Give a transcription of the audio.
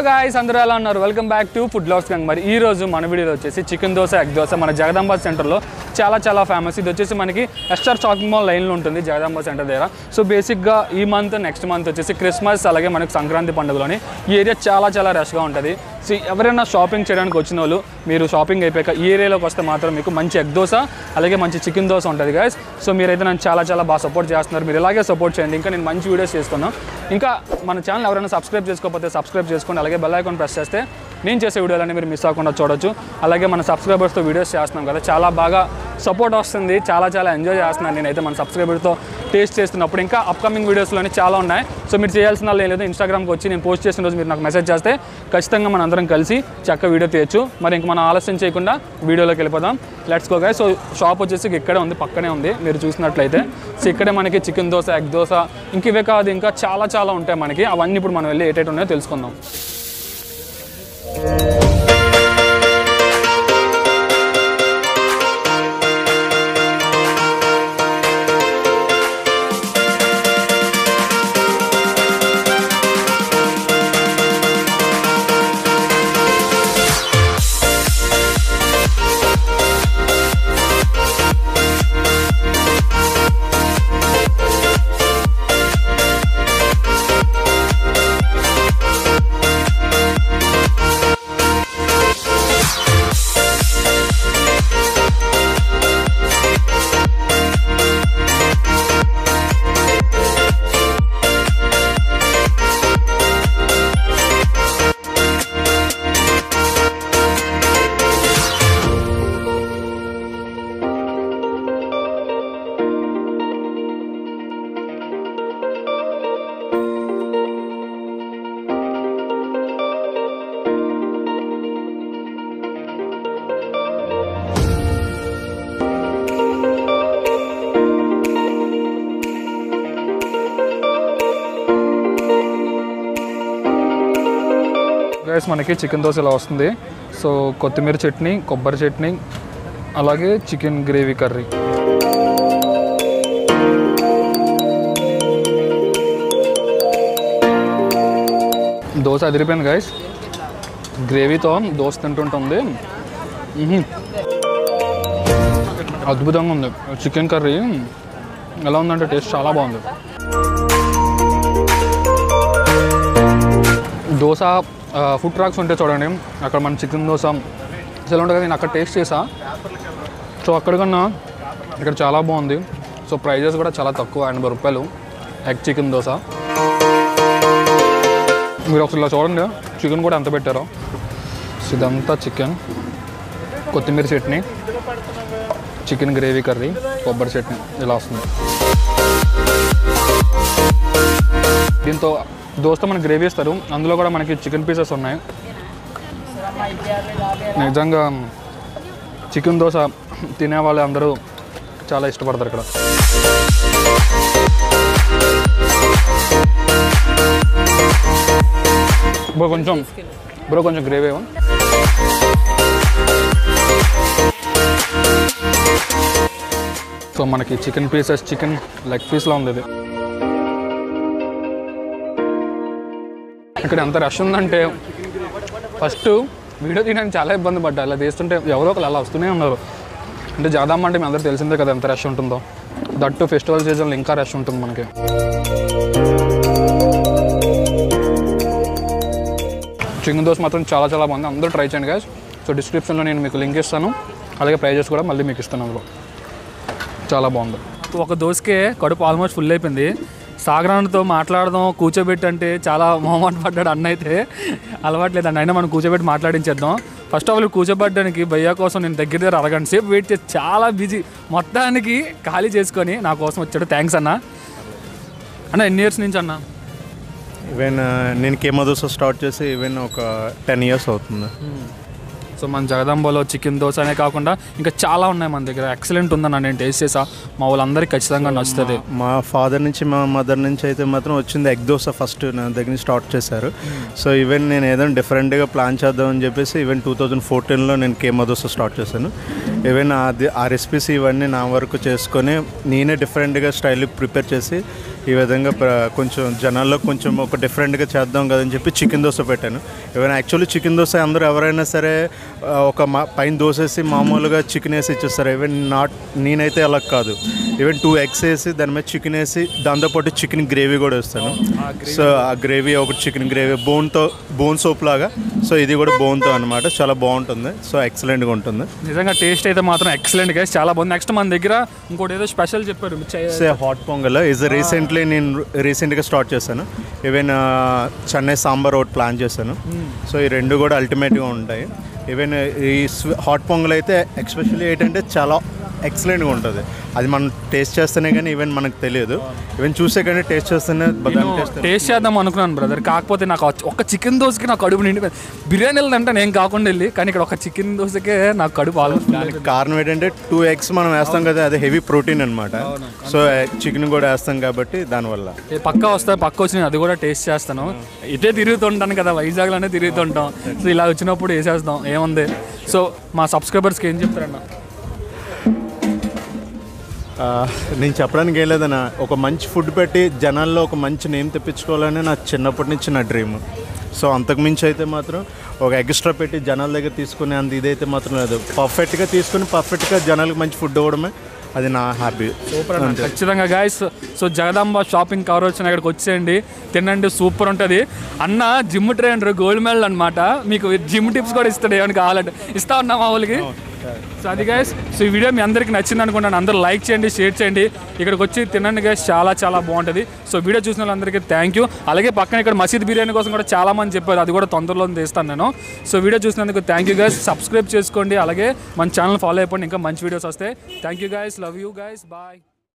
Guys అందరూ ఎలా ఉన్నారు వెల్కమ్ బ్యాక్ టు ఫుడ్ లాస్ గంగ్ మరి ఈ రోజు మన వీడియోలో వచ్చేసి చికెన్ దోశ ఎగ్ దోశ మన జగదాంబ సెంటర్లో చాలా చాలా ఫేమస్ ఇది వచ్చేసి మనకి ఎస్టార్ షాపింగ్ మాల్ లైన్లో ఉంటుంది జగదాంబ సెంటర్ దగ్గర సో బేసిక్గా ఈ మంత్ నెక్స్ట్ మంత్ వచ్చేసి క్రిస్మస్ అలాగే మనకి సంక్రాంతి పండుగలోని ఈ ఏరియా చాలా చాలా రష్గా ఉంటుంది సో ఎవరైనా షాపింగ్ చేయడానికి వచ్చిన వాళ్ళు మీరు షాపింగ్ అయిపోయాక ఈ ఏరియాలోకి వస్తే మాత్రం మీకు మంచి ఎగ్ దోశ అలాగే మంచి చికెన్ దోశ ఉంటుంది గాయస్ సో మీరైతే నన్ను చాలా చాలా బాగా సపోర్ట్ చేస్తున్నారు మీరు ఇలాగే సపోర్ట్ చేయండి ఇంకా నేను మంచి వీడియోస్ చేస్తున్నాను ఇంకా మన ఛానల్ ఎవరైనా సబ్స్క్రైబ్ చేసుకోకపోతే సబ్స్క్రైబ్ చేసుకోండి అలాగే బెల్ ఐకాన్ ప్రెస్ చేస్తే నేను చేసే వీడియోలన్నీ మీరు మిస్ అవ్వకుండా చూడొచ్చు అలాగే మన సబ్స్క్రైబర్స్తో వీడియోస్ చేస్తున్నాం కదా చాలా బాగా సపోర్ట్ వస్తుంది చాలా చాలా ఎంజాయ్ చేస్తున్నాను నేనైతే మన సబ్స్క్రైబర్తో టేస్ట్ చేస్తున్నప్పుడు ఇంకా అప్కమింగ్ వీడియోస్లోనే చాలా ఉన్నాయి సో మీరు చేయాల్సిన వాళ్ళు ఏం లేదు ఇన్స్టాగ్రామ్కి వచ్చి నేను పోస్ట్ చేసిన రోజు మీరు నాకు మెసేజ్ చేస్తే ఖచ్చితంగా మన అందరం కలిసి చక్క వీడియో తీయచ్చు మరి ఇంక మనం ఆలస్యం చేయకుండా వీడియోలోకి వెళ్ళిపోదాం let's go guy so shop వచ్చేసి ఇక్కడే ఉంది పక్కనే ఉంది మీరు చూసినట్లయితే సో ఇక్కడే మనకి చికెన్ దోశ ఎగ్ దోశ ఇంక ఇవే కాదు ఇంకా చాలా చాలా ఉంటాయి మనకి అవన్నీ ఇప్పుడు మనం వెళ్ళి ఏటేటి ఉన్నాయో తెలుసుకుందాం గైస్ మనకి చికెన్ దోశ ఇలా వస్తుంది సో కొత్తిమీర చట్నీ కొబ్బరి చట్నీ అలాగే చికెన్ గ్రేవీ కర్రీ దోశ అదిరిపోయింది గైస్ గ్రేవీతో దోశ తింటుంటుంది మ్మ్. అద్భుతంగా ఉంది చికెన్ కర్రీ ఎలా ఉందంటే టేస్ట్ చాలా బాగుంది దోశ ఆ, ఫుడ్ ట్రాక్స్ ఉంటే చూడండి అక్కడ మన చికెన్ దోశ అసలు ఉంటుంది కదా నేను అక్కడ టేస్ట్ చేసా సో అక్కడికన్నా ఇక్కడ చాలా బాగుంది సో ప్రైజెస్ కూడా చాలా తక్కువ ఎనభై రూపాయలు ఎగ్ చికెన్ దోశ మీరు ఒకసారి ఇలా చూడండి చికెన్ కూడా ఎంత పెట్టారో సో ఇదంతా చికెన్ కొత్తిమీర చట్నీ చికెన్ గ్రేవీ కర్రీ కొబ్బరి చట్నీ ఇలా వస్తుంది దీంతో దోస్తో మనకి గ్రేవీ ఇస్తారు అందులో కూడా మనకి చికెన్ పీసెస్ ఉన్నాయి నిజంగా చికెన్ దోశ తినే వాళ్ళు అందరూ చాలా ఇష్టపడతారు ఇక్కడ బ్రో కొంచెం బ్రో కొంచెం గ్రేవీ ఇవ్వు. సో మనకి చికెన్ పీసెస్ చికెన్ లెగ్ పీస్లో ఉంది ఇది ఇక్కడ ఎంత రష్ ఉందంటే ఫస్ట్ వీడియో తీయడానికి చాలా ఇబ్బంది పడ్డా అలా తీస్తుంటే ఎవరో ఒకరు అలా వస్తూనే ఉన్నారు అంటే జాదామ్మ అంటే మీ అందరూ తెలిసిందే కదా ఎంత రష్ ఉంటుందో దట్టు ఫెస్టివల్ సీజన్లో ఇంకా రష్ ఉంటుంది మనకి చికెన్ దోశ మాత్రం చాలా చాలా బాగుంది అందరూ ట్రై చేయండి గాయస్ సో డిస్క్రిప్షన్లో నేను మీకు లింక్ ఇస్తాను అలాగే ప్రైజెస్ కూడా మళ్ళీ మీకు ఇస్తాను అందులో చాలా బాగుంది ఒక దోశకే కడుపు ఆల్మోస్ట్ ఫుల్ అయిపోయింది సాగరాన్తో మాట్లాడదాం కూర్చోబెట్టి అంటే చాలా మొహమాట పడ్డాడు అన్న అయితే అలవాట్లేదండి అయినా మనం కూర్చోబెట్టి మాట్లాడించేద్దాం ఫస్ట్ ఆఫ్ ఆల్ కూర్చోబెట్టడానికి భయ్యా కోసం నేను దగ్గర దగ్గర అరగంట సేపు వెయిట్ చేసి చాలా బిజీ మొత్తానికి ఖాళీ చేసుకొని నా కోసం వచ్చాడు థ్యాంక్స్ అన్న అన్న ఎన్ని ఇయర్స్ నుంచి అన్న ఈవెన్ నేను కేమో దోశ స్టార్ట్ చేసి ఈవెన్ ఒక టెన్ ఇయర్స్ అవుతుంది సో మన జగదాంబలో చికెన్ దోశ అనే కాకుండా ఇంకా చాలా ఉన్నాయి మన దగ్గర ఎక్సలెంట్ ఉందన్న నేను టేస్ట్ చేసా మా వాళ్ళందరికీ ఖచ్చితంగా నచ్చుతుంది మా ఫాదర్ నుంచి మా మదర్ నుంచి అయితే మాత్రం వచ్చింది ఎగ్ దోశ ఫస్ట్ నా దగ్గర నుంచి స్టార్ట్ చేశారు సో ఈవెన్ నేను ఏదైనా డిఫరెంట్గా ప్లాన్ చేద్దామని చెప్పేసి ఈవెన్ టూ థౌజండ్ ఫోర్టీన్లో నేను కేమో దోశ స్టార్ట్ చేశాను ఈవెన్ అది ఆ రెసిపీస్ ఇవన్నీ నా వరకు చేసుకొని నేనే డిఫరెంట్గా స్టైల్ ప్రిపేర్ చేసి ఈ విధంగా ప్ర- కొంచెం జనాల్లో కొంచెం ఒక డిఫరెంట్గా చేద్దాం కదని చెప్పి చికెన్ దోశ పెట్టాను ఈవెన్ యాక్చువల్లీ చికెన్ దోశ అందరూ ఎవరైనా సరే ఆ, ఒక మా పైన దోశ వేసి మామూలుగా చికెన్ వేసి ఇచ్చేస్తారు ఈవెన్ నాట్ నేనైతే అలా కాదు ఈవెన్ టూ ఎగ్స్ వేసి దాని మీద చికెన్ వేసి దాంతోపాటు చికెన్ గ్రేవీ కూడా వేస్తాను సో ఆ గ్రేవీ ఒక చికెన్ గ్రేవీ బోన్తో బోన్ సోప్ లాగా సో ఇది కూడా బోన్తో అనమాట చాలా బాగుంటుంది సో ఎక్సలెంట్గా ఉంటుంది నిజంగా టేస్ట్ అయితే మాత్రం ఎక్సలెంట్ గా చాలా బాగుంది నెక్స్ట్ మన దగ్గర ఇంకోటి ఏదో స్పెషల్ చెప్పారు చే- సే హాట్ పొంగల్ ఇస్ రీసెంట్లీ నేను రీసెంట్గా స్టార్ట్ చేశాను ఈవెన్ చెన్నై సాంబార్ ఒకటి ప్లాన్ చేశాను సో ఈ రెండు కూడా అల్టిమేట్గా ఉంటాయి ఈవెన్ ఈ హాట్ పొంగల్ అయితే ఎక్స్పెషల్లీ ఏంటంటే చాలా ఎక్సలెంట్గా ఉంటుంది అది మనం టేస్ట్ చేస్తేనే కానీ ఈవెన్ మనకు తెలియదు ఈవెన్ చూసే కానీ టేస్ట్ చేస్తేనే దాని టేస్ట్ టేస్ట్ చేద్దాం అనుకున్నాను బ్రదర్ కాకపోతే నాకు ఆ ఒక్క చికెన్ దోశకి నాకు కడుపు నిండిపోయింది బిర్యానీ అంటే నేను కాకుండా వెళ్ళి కానీ ఇక్కడ ఒక చికెన్ దోశకే నాకు కడుపు ఆల్మోస్ట్ దానికి కారణం ఏంటంటే టూ ఎగ్స్ మనం వేస్తాం కదా అది హెవీ ప్రోటీన్ అనమాట సో చికెన్ కూడా వేస్తాం కాబట్టి దానివల్ల ఏ పక్క వస్తే పక్క వచ్చి నేను అది కూడా టేస్ట్ చేస్తాను ఇటే తిరుగుతుంటాను కదా వైజాగ్లోనే తిరుగుతుంటాం సో ఇలా వచ్చినప్పుడు వేసేస్తాం ఏముంది సో మా సబ్స్క్రైబర్స్కి ఏం చెప్తారన్న ఆ, నేను చెప్పడానికి ఏం లేదన్న ఒక మంచి ఫుడ్ పెట్టి జనాల్లో ఒక మంచి నేమ్ తెప్పించుకోవాలని నా చిన్నప్పటి నుంచి నా డ్రీమ్ సో అంతకుమించి అయితే మాత్రం ఒక ఎక్స్ట్రా పెట్టి జనాల దగ్గర తీసుకునే అంత ఇదైతే మాత్రం లేదు పర్ఫెక్ట్గా తీసుకుని పర్ఫెక్ట్గా జనాలకు మంచి ఫుడ్ ఇవ్వడమే అది నా హ్యాపీ సూపర్ అన్న ఖచ్చితంగా guys so Jagadamba shopping cover వచ్చిన ఇక్కడికి వచ్చేయండి తినండి సూపర్ ఉంటుంది అన్న జిమ్ ట్రైనర్ గోల్డ్ మెడల్ అనమాట మీకు జిమ్ టిప్స్ కూడా ఇస్తాడు ఏమైనా కావాలంటే ఇస్తా ఉన్నా మా వాళ్ళకి సో అది గైస్ సో ఈ వీడియో మీ అందరికి నచ్చింది అనుకుంటాను అందరూ లైక్ చేయండి షేర్ చేయండి ఇక్కడికి వచ్చి తినండి గైస్ చాలా చాలా బాగుంటుంది సో వీడియో చూసిన వాళ్ళందరికీ థ్యాంక్ యూ అలాగే పక్కన ఇక్కడ మసీద్ బిర్యానీ కోసం కూడా చాలా మంది చెప్పారు అది కూడా తొందరలో తీస్తాను నేను సో వీడియో చూసినందుకు థ్యాంక్ యూ గైస్ సబ్స్క్రైబ్ చేసుకోండి అలాగే మన ఛానల్ ఫాలో అయిపోండి ఇంకా మంచి వీడియోస్ వస్తాయి thank you guys love you guys bye